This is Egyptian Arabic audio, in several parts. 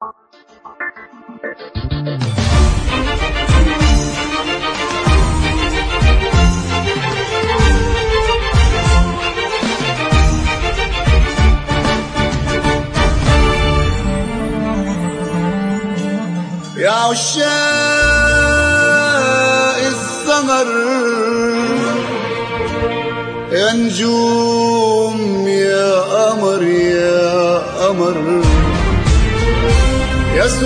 يا عشاق السمر يا نجوم يا قمر يا قمر يا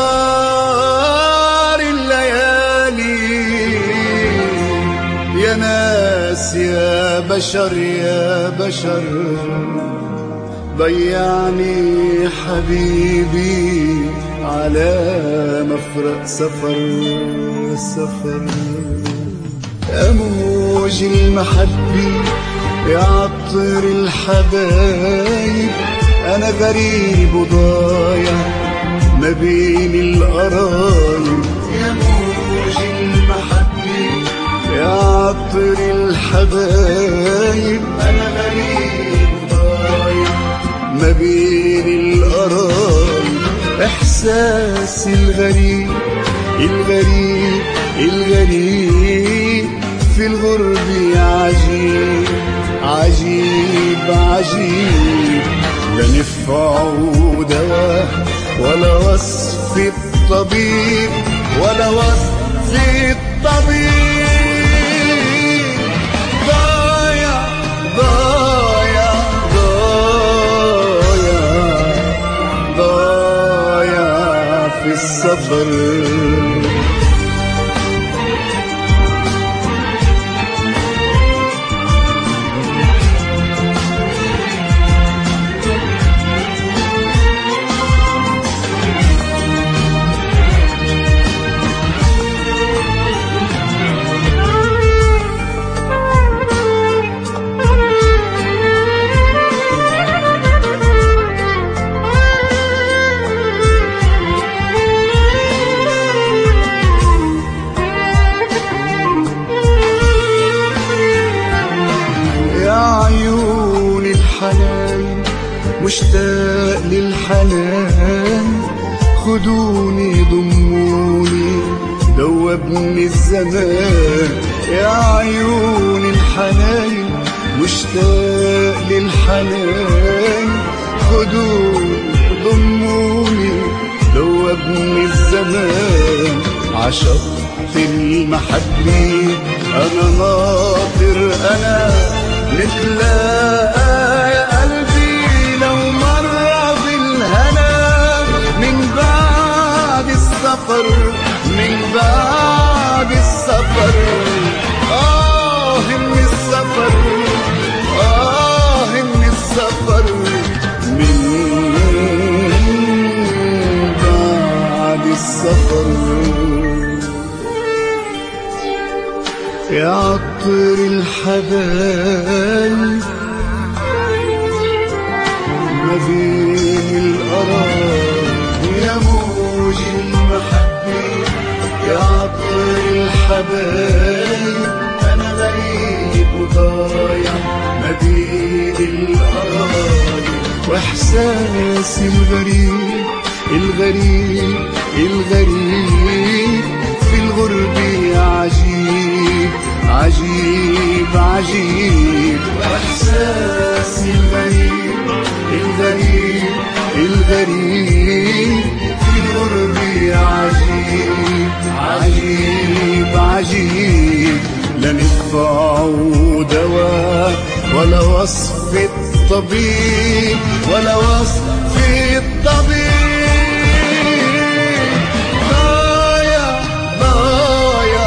سمار الليالي يا ناس يا بشر يا بشر ضيعني حبيبي على مفرق سفر سفر أموج المحبة يا عطر الحبايب أنا غريب وضايع ما بين القرايب يا موج المحبة يا عطر الحبايب أنا غريب وضايع ما بين القرايب إحساسي الغريب الغريب الغريب في الغرب عجيب عجيب عجيب لا نفع دواء ولا وصف الطبيب ولا وصف الطبيب ضايع ضايع ضايع ضايع في السفر يا عيون الحنان مشتاق للحنان خدوني ضموني دوبني الزمان يا عيون الحنان مشتاق للحنان خدوني ضموني دوبني الزمان عشقت المحبة أنا ناطر أنا نتلاقى يا قلبي لو مرة بالهنا من بعد السفر من بعد السفر آه من السفر آه من السفر من بعد السفر يا عطر الحبايب ما بين الأراضي يا موج المحبة يا عطر الحبايب أنا غريب وضايع ما بين الأراضي وإحساسي الغريب الغريب الغريب في الغرب عجيب عجيب عجيب وإحساسي الغريب الغريب الغريب في الغرب عجيب عجيب عجيب لا ندفع دواء ولا وصف الطبيب ولا وصف الطبيب ضايع ضايع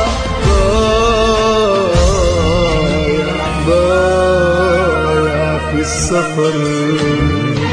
ضايع ضايع في السفر